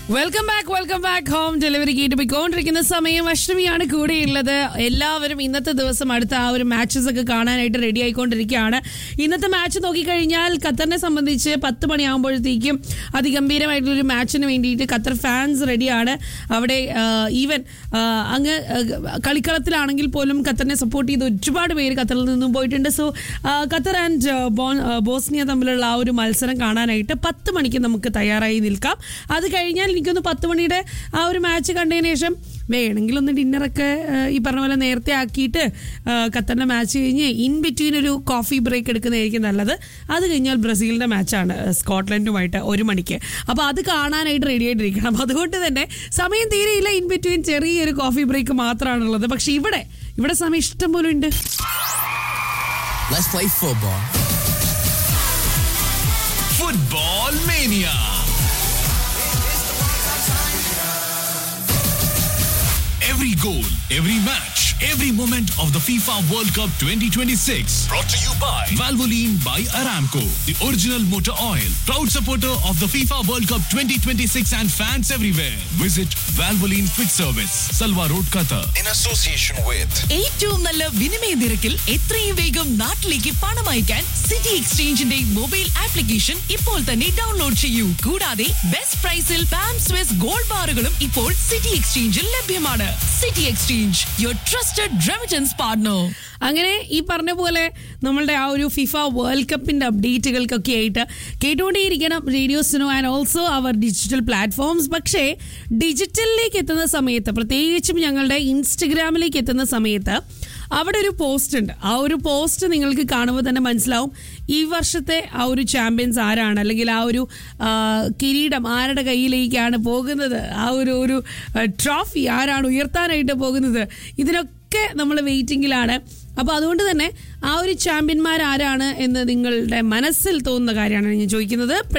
Welcome back welcome back home delivery കേട്ട് പോയിക്കൊണ്ടിരിക്കുന്ന സമയം അഷ്ടമിയാണ് കൂടെയുള്ളത് എല്ലാവരും ഇന്നത്തെ ദിവസം അടുത്ത ആ ഒരു മാച്ചസ് ഒക്കെ കാണാനായിട്ട് റെഡി ആയിക്കൊണ്ടിരിക്കുകയാണ് ഇന്നത്തെ മാച്ച് നോക്കിക്കഴിഞ്ഞാൽ ഖത്തറിനെ സംബന്ധിച്ച് പത്ത് മണിയാകുമ്പോഴത്തേക്കും അതിഗംഭീരമായിട്ടുള്ളൊരു മാച്ചിന് വേണ്ടിയിട്ട് ഖത്തർ ഫാൻസ് റെഡിയാണ് അവിടെ ഈവൻ അങ്ങ് ആ, കളിക്കളത്തിലാണെങ്കിൽ പോലും ഖത്തറിനെ സപ്പോർട്ട് ചെയ്ത് ഒരുപാട് പേര് ഖത്തറിൽ നിന്നും പോയിട്ടുണ്ട് സോ ഖത്തർ ആൻഡ് ബോസ്നിയ തമ്മിലുള്ള ആ ഒരു മത്സരം കാണാനായിട്ട് പത്ത് മണിക്ക് നമുക്ക് തയ്യാറായി നിൽക്കാം അത് കഴിഞ്ഞാൽ എനിക്കൊന്ന് പത്ത് മണിയുടെ ആ ഒരു മാച്ച് കണ്ടതിന് ശേഷം വേണമെങ്കിൽ ഒന്ന് ഡിന്നറൊക്കെ ആ, ഈ പറഞ്ഞ പോലെ നേരത്തെ ആക്കിയിട്ട് ആ, ഖത്തറിന്റെ മാച്ച് കഴിഞ്ഞ് ഇൻ ബിറ്റ്വീൻ ഒരു കോഫി ബ്രേക്ക് എടുക്കുന്നതായിരിക്കും നല്ലത് അത് കഴിഞ്ഞാൽ ബ്രസീലിന്റെ മാച്ചാണ് സ്കോട്ട്ലൻഡുമായിട്ട് ഒരു മണിക്ക് അപ്പോൾ അത് കാണാനായിട്ട് റെഡി ആയിട്ടിരിക്കണം അതുകൊണ്ട് തന്നെ സമയം തീരെയില്ല ഇൻ ബിറ്റ്വീൻ ചെറിയൊരു കോഫി ബ്രേക്ക് മാത്രമാണുള്ളത് പക്ഷെ ഇവിടെ ഇവിടെ സമയം ഇഷ്ടം പോലെ ഉണ്ട് Let's play football. Football Mania. Every goal, every match, every moment of the FIFA World Cup 2026. Brought to you by Valvoline by Aramco, the original motor oil. Proud supporter of the FIFA World Cup 2026 and fans everywhere. Visit Valvoline Quick Service, Salwa Road, Qatar. in association with ഏറ്റവും നല്ല വിനിമയ നിരക്കിൽ എത്രയും വേഗം നാട്ടിലേക്ക് പണം അയക്കാൻ city എക്സ്ചേഞ്ചിന്റെ mobile application ഇപ്പോൾ തന്നെ ഡൗൺലോഡ് ചെയ്യൂ കൂടാതെ ബെസ്റ്റ് പ്രൈസിൽ പാം സ്വിസ് ഗോൾഡ് ബാറുകളും ഇപ്പോൾ സിറ്റി എക്സ്ചേഞ്ചിൽ ലഭ്യമാണ് city exchange your trusted remittance partner അങ്ങനെ ഈ പറഞ്ഞ പോലെ നമ്മളുടെ ആ ഒരു ഫിഫ വേൾഡ് കപ്പിന്റെ അപ്ഡേറ്റുകൾക്കൊക്കെ ആയിട്ട് കേട്ടുകൊണ്ടേയിരിക്കണം റേഡിയോസിനോ and also our digital platforms പക്ഷേ ഡിജിറ്റലിലേക്ക് എത്തുന്ന സമയത്ത് പ്രത്യേകിച്ചും ഞങ്ങളുടെ ഇൻസ്റ്റഗ്രാമിലേക്ക് എത്തുന്ന സമയത്ത് അവിടെ ഒരു പോസ്റ്റ് ഉണ്ട് ആ ഒരു പോസ്റ്റ് നിങ്ങൾക്ക് കാണുമ്പോൾ തന്നെ മനസ്സിലാവും ഈ വർഷത്തെ ആ ഒരു ചാമ്പ്യൻസ് ആരാണ് അല്ലെങ്കിൽ ആ ഒരു ആ, കിരീടം ആരുടെ കയ്യിലേക്കാണ് പോകുന്നത് ആ ഒരു ഒരു ട്രോഫി ആരാണ് ഉയർത്താനായിട്ട് പോകുന്നത് ഇതിനൊക്കെ നമ്മൾ വെയിറ്റിംഗിലാണ് അപ്പോൾ അതുകൊണ്ട് തന്നെ ആ ഒരു ചാമ്പ്യന്മാർ ആരാണ് എന്ന് നിങ്ങളുടെ മനസ്സിൽ തോന്നുന്ന കാര്യമാണ് ഞാൻ ചോദിക്കുന്നത്